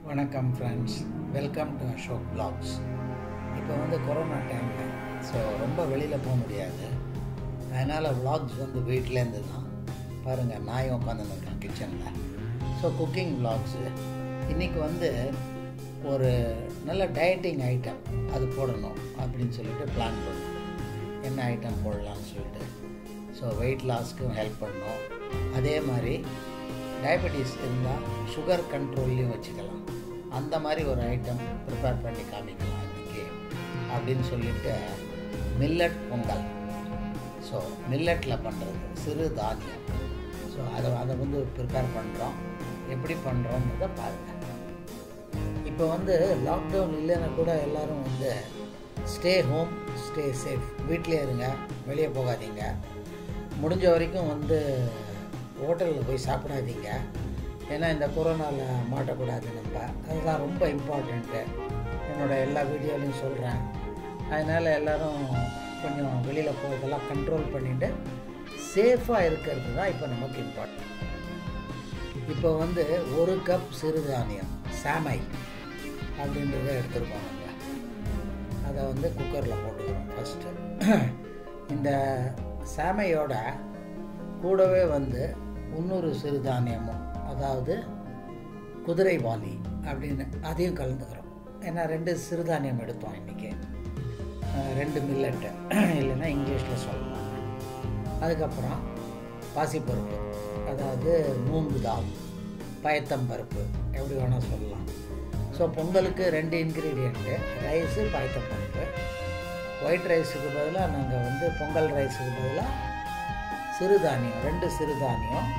வணக்கம் friends welcome to Ashok vlogs இப்போ வந்து கொரோனா டைமில் ஸோ ரொம்ப வெளியில் போக முடியாது அதனால் vlogs வந்து வீட்டிலேருந்து தான் பாருங்கள் நாயும் உட்காந்துருக்கேன் கிச்சனில் ஸோ குக்கிங் vlogsஸு இன்றைக்கி வந்து ஒரு நல்ல டயட்டிங் ஐட்டம் அது போடணும் அப்படின்னு சொல்லிட்டு பிளான் பண்ணோம் என்ன ஐட்டம் போடலாம்னு சொல்லிட்டு ஸோ வெயிட் லாஸ்க்கும் ஹெல்ப் பண்ணோம் அதே மாதிரி டயபெட்டிஸ் இருந்தால் சுகர் கண்ட்ரோல்லையும் வச்சுக்கலாம் அந்த மாதிரி ஒரு ஐட்டம் ப்ரிப்பேர் பண்ணி காமிக்கலாம் இன்றைக்கி அப்படின்னு சொல்லிட்டு மில்லட் பொங்கல் ஸோ மில்லட்டில் பண்ணுறது சிறு தானியம் ஸோ அதை அதை வந்து ப்ரிப்பேர் பண்ணுறோம் எப்படி பண்ணுறோன்றதை பாருங்கள் இப்போ வந்து லாக்டவுன் இல்லைன்னா கூட எல்லாரும் வந்து ஸ்டே ஹோம் ஸ்டே சேஃப் வீட்டிலே இருங்க வெளியே போகாதீங்க முடிஞ்ச வரைக்கும் வந்து ஹோட்டலில் போய் சாப்பிடாதீங்க ஏன்னா இந்த கொரோனாவில் மாட்டக்கூடாது நம்ம அதுதான் ரொம்ப இம்பார்ட்டண்ட்டு என்னோடய எல்லா வீடியோலையும் சொல்கிறேன் அதனால் எல்லோரும் கொஞ்சம் வெளியில் போகிறதெல்லாம் கண்ட்ரோல் பண்ணிவிட்டு சேஃபாக இருக்கிறது தான் இப்போ நமக்கு இம்பார்ட்டன்ட் இப்போ வந்து ஒரு கப் சிறுதானியம் சாமை அப்படின்றத எடுத்துருக்கோம் நம்ம அதை வந்து குக்கரில் போட்டுக்கிறோம் ஃபஸ்ட்டு இந்த சாமையோட கூடவே வந்து இன்னொரு சிறுதானியமும் அதாவது குதிரைவாலி அப்படின்னு அதையும் கலந்துக்கிறோம் ஏன்னா ரெண்டு சிறுதானியம் எடுத்தோம் இன்றைக்கி ரெண்டு மில்லட்டு இல்லைன்னா இங்கிலீஷில் சொல்லலாம் அதுக்கப்புறம் பாசிப்பருப்பு அதாவது மூங்கு தால் பயத்தம்பருப்பு எப்படி வேணால் சொல்லலாம் ஸோ பொங்கலுக்கு ரெண்டு இன்க்ரீடியண்ட்டு ரைஸு பயத்தம்பருப்பு ஒயிட் ரைஸுக்கு பதிலாக நாங்கள் வந்து பொங்கல் ரைஸுக்கு பதிலாக சிறுதானியம் ரெண்டு சிறுதானியம்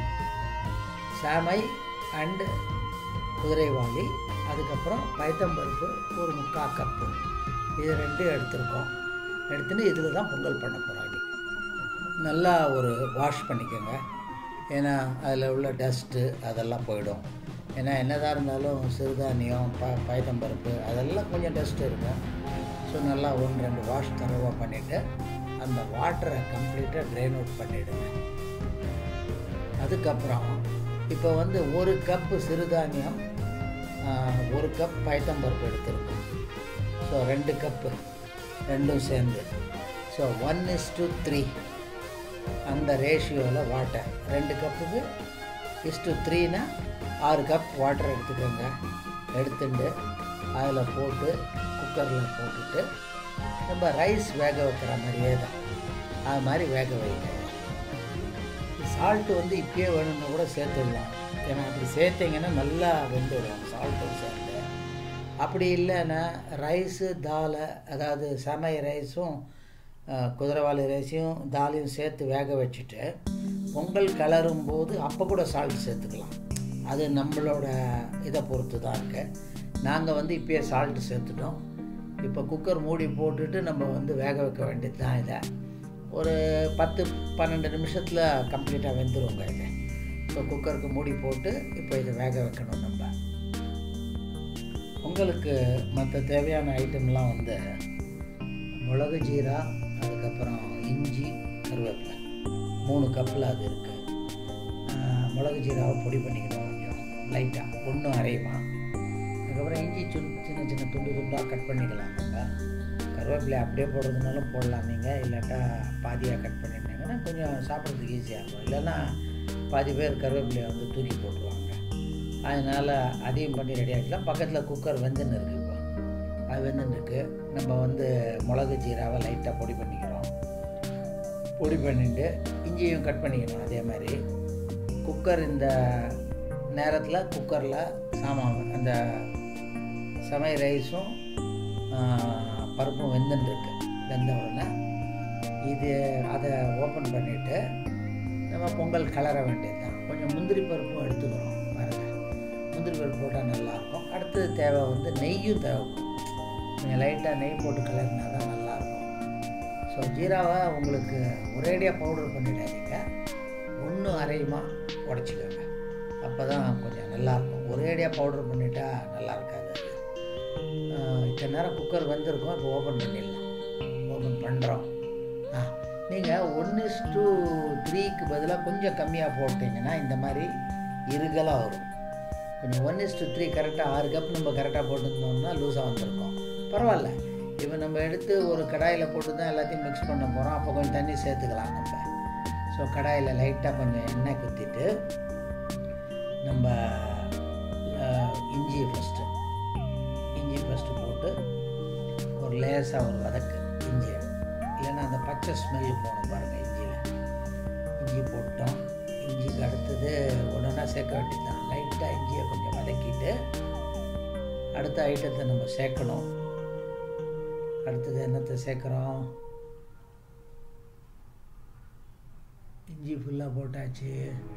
சாமை அண்டு குதிரைவாளி அதுக்கப்புறம் பயத்தம்பருப்பு ஒரு முக்கால் கப்பு இது ரெண்டும் எடுத்திருக்கோம் எடுத்துன்னு இதில் தான் பொங்கல் பண்ண போகிறோம் இன்னைக்கு நல்லா ஒரு வாஷ் பண்ணிக்கோங்க ஏன்னா அதில் உள்ள டஸ்ட்டு அதெல்லாம் போயிடும் ஏன்னா என்னதான் இருந்தாலும் சிறுதானியம் ப பயத்தம்பருப்பு அதெல்லாம் கொஞ்சம் டஸ்ட் இருக்கும் ஸோ நல்லா ஒன்று ரெண்டு வாஷ் தரவாக பண்ணிவிட்டு அந்த வாட்டரை கம்ப்ளீட்டாக ட்ரைன் அவுட் பண்ணிவிடுங்க அதுக்கப்புறம் இப்போ வந்து ஒரு கப்பு சிறுதானியம் ஒரு கப் பயத்தம்பருப்பு எடுத்துருக்கோம் ஸோ ரெண்டு கப்பு ரெண்டும் சேர்ந்து so one is to three அந்த ரேஷியோவில் வாட்டர் ரெண்டு கப்புக்கு இஸ் டு த்ரீனா ஆறு கப் வாட்டர் எடுத்துக்கோங்க எடுத்துட்டு அதில் போட்டு குக்கரில் போட்டுட்டு நம்ம ரைஸ் வேக வைக்கிற மாதிரியே தான் அது மாதிரி வேக வைக்கணும் சால்ட்டு வந்து இப்பயே வேணும்னா கூட சேர்த்துடலாம் ஏன்னா அப்படி சேர்த்திங்கன்னா நல்லா வெந்துடும் சால்ட்டும் சேர்த்து அப்படி இல்லைன்னா ரைஸு தாலை அதாவது சமை ரைஸும் குதிரைவாளி ரைஸையும் தாலையும் சேர்த்து வேக வச்சுட்டு பொங்கல் கிளறும் போது அப்போ கூட சால்ட் சேர்த்துக்கலாம் அது நம்மளோட இதை பொறுத்து தான் இருக்கு நாங்கள் வந்து இப்போயே சால்ட்டு சேர்த்துட்டோம் இப்போ குக்கர் மூடி போட்டுட்டு நம்ம வந்து வேக வைக்க வேண்டியது தான் இதை ஒரு பத்து பன்னெண்டு நிமிஷத்தில் கம்ப்ளீட்டாக வெந்துருங்க இது ஸோ குக்கருக்கு மூடி போட்டு இப்போ இதை வேக வைக்கணும் நம்ம உங்களுக்கு மற்ற தேவையான ஐட்டம்லாம் வந்து மிளகு ஜீரா அதுக்கப்புறம் இஞ்சி கருவேப்பிலை மூணு கப்பில் அது இருக்குது மிளகு ஜீராவை பொடி பண்ணிக்கணும் கொஞ்சம் லைட்டாக ஒன்றும் அரையுமா அதுக்கப்புறம் இஞ்சி சுன் சின்ன சின்ன துண்டு துண்டாக கட் பண்ணிக்கலாம் நம்ம கருவேப்பிலை அப்படியே போடுறதுனாலும் போடலாம் நீங்கள் இல்லாட்டா பாதியாக கட் பண்ணிட்டீங்கன்னா கொஞ்சம் சாப்பிட்றதுக்கு ஈஸியாக இருக்கும் இல்லைன்னா பாதி பேர் கருவேப்பிலையை வந்து தூக்கி போட்டுருவாங்க அதனால் அதையும் பண்ணி ரெடி ஆகிக்கலாம் பக்கத்தில் குக்கர் வெந்துன்னு இருக்குது இப்போ அது வெந்துன்னு இருக்குது நம்ம வந்து மிளகு ஜீராவை லைட்டாக பொடி பண்ணிக்கிறோம் பொடி பண்ணிட்டு இஞ்சியும் கட் பண்ணிக்கணும் அதே மாதிரி குக்கர் இந்த நேரத்தில் குக்கரில் சாமான் அந்த சமை ரைஸும் பருப்பும் வெந்துட்டுருக்கு வெந்த உடனே இது அதை ஓப்பன் பண்ணிவிட்டு நம்ம பொங்கல் கலர வேண்டியது தான் கொஞ்சம் முந்திரி பருப்பும் எடுத்துக்கிறோம் பாருங்கள் முந்திரி பருப்பு போட்டால் நல்லாயிருக்கும் அடுத்தது தேவை வந்து நெய்யும் தேவைப்படும் கொஞ்சம் லைட்டாக நெய் போட்டு கலரினா தான் நல்லாயிருக்கும் ஸோ ஜீராவை உங்களுக்கு ஒரேடியாக பவுடர் பண்ணிடாதீங்க ஒன்று அரையுமா உடச்சிக்கோங்க அப்போ தான் கொஞ்சம் நல்லாயிருக்கும் ஒரேடியாக பவுடர் பண்ணிட்டா நல்லா இருக்காது அது இத்தனை நேரம் குக்கர் வந்திருக்கோம் இப்போ ஓப்பன் பண்ணிடலாம் ஓப்பன் பண்ணுறோம் ஆ நீங்கள் ஒன்று டூ த்ரீக்கு பதிலாக கொஞ்சம் கம்மியாக போட்டிங்கன்னா இந்த மாதிரி இருகலாக வரும் கொஞ்சம் ஒன் இஸ் டு த்ரீ கரெக்டாக ஆறு கப் நம்ம கரெக்டாக போட்டுருந்தோம்னா லூஸாக வந்திருக்கும் பரவாயில்ல இப்போ நம்ம எடுத்து ஒரு கடாயில் போட்டு தான் எல்லாத்தையும் மிக்ஸ் பண்ண போகிறோம் அப்போ கொஞ்சம் தண்ணி சேர்த்துக்கலாம் நம்ம ஸோ கடாயில் லைட்டாக கொஞ்சம் எண்ணெய் குத்திட்டு நம்ம அஹ், இஞ்சி ஃபஸ்ட்டு இஞ்சி ஃபஸ்ட்டு போட்டு ஒரு லேசாக ஒரு வதக்கு இஞ்சியை இல்லைன்னா அந்த பச்சை ஸ்மெல் போகணும் பாருங்கள் இஞ்சியில் இஞ்சி போட்டோம் இஞ்சிக்கு அடுத்தது ஒன்றுனா சேர்க்க வேண்டியதுதான் லைட்டாக இஞ்சியை கொஞ்சம் வதக்கிட்டு அடுத்த ஐட்டத்தை நம்ம சேர்க்கணும் அடுத்தது என்னத்தை சேர்க்குறோம் இஞ்சி ஃபுல்லாக போட்டாச்சு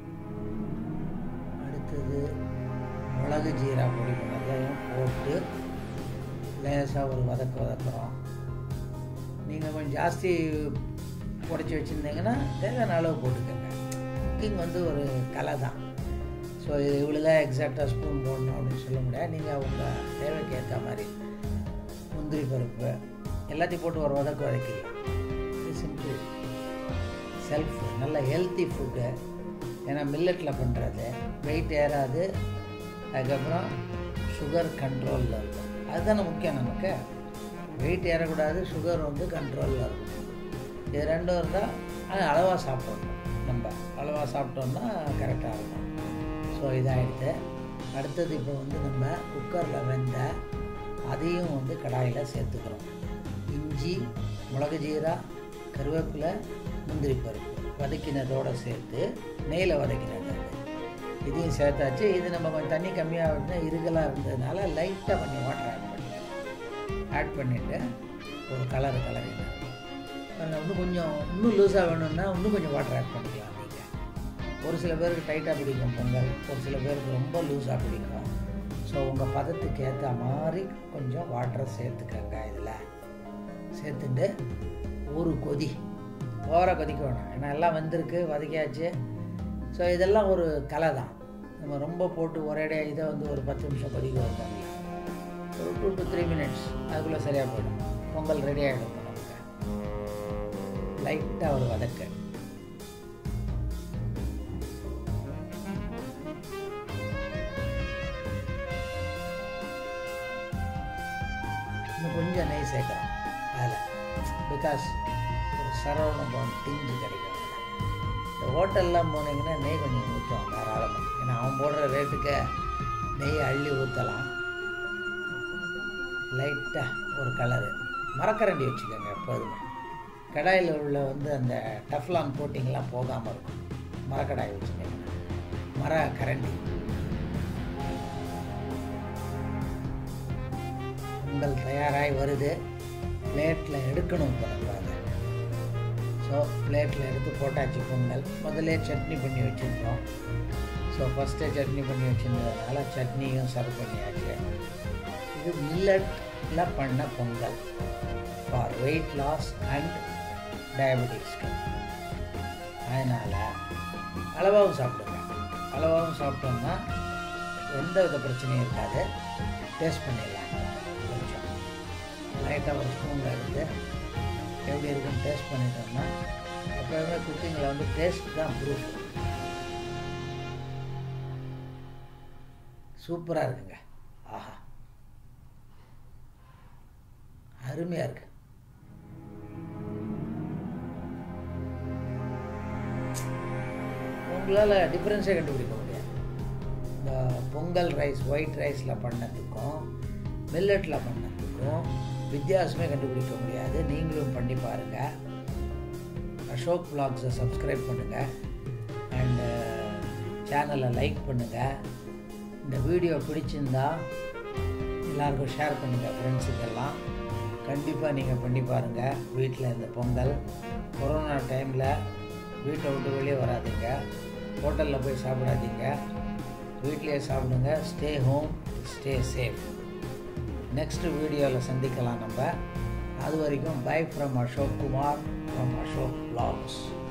அடுத்தது மிளகு ஜீரா பொடி அதையும் போட்டு லேசாக ஒரு வதக்க வதக்குறோம் நீங்கள் கொஞ்சம் ஜாஸ்தி உடச்சி வச்சுருந்தீங்கன்னா தேவையான அளவு போட்டுக்கோங்க குக்கிங் வந்து ஒரு கலை தான் ஸோ இது இவ்வளோ தான் எக்ஸாக்டாக ஸ்பூன் போடணும் அப்படின்னு சொல்ல முடியாது நீங்கள் உங்கள் தேவைக்கு ஏற்ற மாதிரி முந்திரி பருப்பு எல்லாத்தையும் போட்டு ஒரு வதக்கு வதக்கிடலாம் இது சிம்பிள் செல்ஃப் நல்ல ஹெல்த்தி ஃபுட்டு ஏன்னா மில்லட்டில் பண்ணுறது வெயிட் ஏறாது அதுக்கப்புறம் சுகர் கண்ட்ரோலில் இருக்கும் அதுதானே முக்கியம் நமக்கு வெயிட் ஏறக்கூடாது சுகர் வந்து கண்ட்ரோலில் இருக்கும் இது ரெண்டும் இருந்தால் ஆனால் அளவாக சாப்பிடணும் நம்ம அளவாக சாப்பிட்டோம்னா கரெக்டாக இருக்கும் ஸோ இதாகிடுது அடுத்தது இப்போ வந்து நம்ம குக்கரில் வெந்த அதையும் வந்து கடாயில் சேர்த்துக்கிறோம் இஞ்சி மிளகு ஜீரா கருவேப்பிலை முந்திரி பருப்பு வதக்கினதோடு சேர்த்து நெய்யில் வதக்கினது அது. இதையும் சேர்த்தாச்சு இது நம்ம கொஞ்சம் தண்ணி கம்மியாக விட்டு இருக்கலாக இருந்ததுனால லைட்டாக கொஞ்சம் வாட்டர் ஆட் பண்ணிக்கலாம் ஆட் பண்ணிவிட்டு ஒரு கலர் கலரிங்க இன்னும் கொஞ்சம் இன்னும் லூஸாக வேணும்னா இன்னும் கொஞ்சம் வாட்டர் ஆட் பண்ணிக்கலாம் நீங்கள் ஒரு சில பேருக்கு டைட்டாக பிடிக்கும் பொங்கல் ஒரு சில பேருக்கு ரொம்ப லூஸாக பிடிக்கும் ஸோ உங்கள் பதத்துக்கு ஏற்ற மாதிரி கொஞ்சம் வாட்டரை சேர்த்துக்கங்க இதில் சேர்த்துட்டு ஒரு கொதி ஓவராக கொதிக்க வேணாம் ஏன்னா எல்லாம் வந்திருக்கு வதக்கியாச்சு ஸோ இதெல்லாம் ஒரு கலை தான் நம்ம ரொம்ப போட்டு ஒரேடியாக இதை வந்து ஒரு பத்து நிமிஷம் கொதிக்க வைப்போம் ஒரு டூ டு த்ரீ மினிட்ஸ் அதுக்குள்ளே சரியாக போயிடும் பொங்கல் ரெடி ஆகிடும் நமக்கு லைட்டாக ஒரு வதக்கு இன்னும் கொஞ்சம் நெய் சேர்க்கலாம் அதில் பிகாஸ் ஒரு சரவணம் டிஞ்சு கிடைக்கும் அதுல. இந்த ஹோட்டல்லாம் போனீங்கன்னா நெய் கொஞ்சம் ஊற்றுவான் தாராளமாக ஏன்னா அவன் போடுற ரேட்டுக்கு நெய் அள்ளி ஊற்றலாம் லைட்டாக ஒரு கலரு மரக்கரண்டி வச்சுக்கோங்க எப்போதுமே கடாயில் உள்ள வந்து அந்த டஃப்லான் கோட்டிங்லாம் போகாமல் இருக்கும் மரக்கடாய் வச்சுக்கோங்க மர கரண்டி பொங்கல் தயாராகி வருது பிளேட்டில் எடுக்கணும் இப்போ நம்ம அதை ஸோ பிளேட்டில் எடுத்து போட்டாச்சு பொங்கல் முதல்ல சட்னி பண்ணி வச்சுருந்தோம் ஸோ ஃபஸ்ட்டே சட்னி பண்ணி வச்சுருந்ததுனால சட்னியும் சர்வ் பண்ணியாச்சு இது மில்லட்டில் பண்ண Pongal for weight loss and டயபெட்டிக்ஸ்க்கு அதனால் அளவாகவும் சாப்பிடுங்க அளவாகவும் சாப்பிட்டோம்னா எந்த வித பிரச்சனையும் இருக்காது டேஸ்ட் பண்ணிடலாம் கொஞ்சம் லைட்டாக ஒரு ஸ்பூனில் எடுத்து எப்படி இருக்குன்னு டேஸ்ட் பண்ணிட்டோம்னா எப்போயுமே குக்கிங்கில் வந்து டேஸ்ட் தான் ப்ரூஃப் சூப்பராக இருக்குங்க ஆஹா அருமையாக இருக்கு உங்களால் டிஃப்ரென்ஸே கண்டுபிடிக்க முடியாது இந்த பொங்கல் ரைஸ் ஒயிட் ரைஸில் பண்ணதுக்கும் மில்லட்டில் பண்ணதுக்கும் வித்தியாசமே கண்டுபிடிக்க முடியாது நீங்களும் பண்ணி பாருங்கள் அசோக் பிளாக்ஸை சப்ஸ்கிரைப் பண்ணுங்கள் அண்டு சேனலை லைக் பண்ணுங்கள் இந்த வீடியோ பிடிச்சிருந்தா எல்லாருக்கும் ஷேர் பண்ணுங்கள் ஃப்ரெண்ட்ஸுக்கெல்லாம் கண்டிப்பாக நீங்கள் பண்ணி பாருங்கள் வீட்டில் இந்த பொங்கல் கொரோனா டைமில் வீட்டை விட்டு வெளியே வராதீங்க ஹோட்டலில் போய் சாப்பிடாதீங்க வீட்டிலேயே சாப்பிடுங்க stay home stay safe next வீடியோவில் சந்திக்கலாம் நம்ம அது வரைக்கும் bye from Ashok Kumar from Ashok vlogs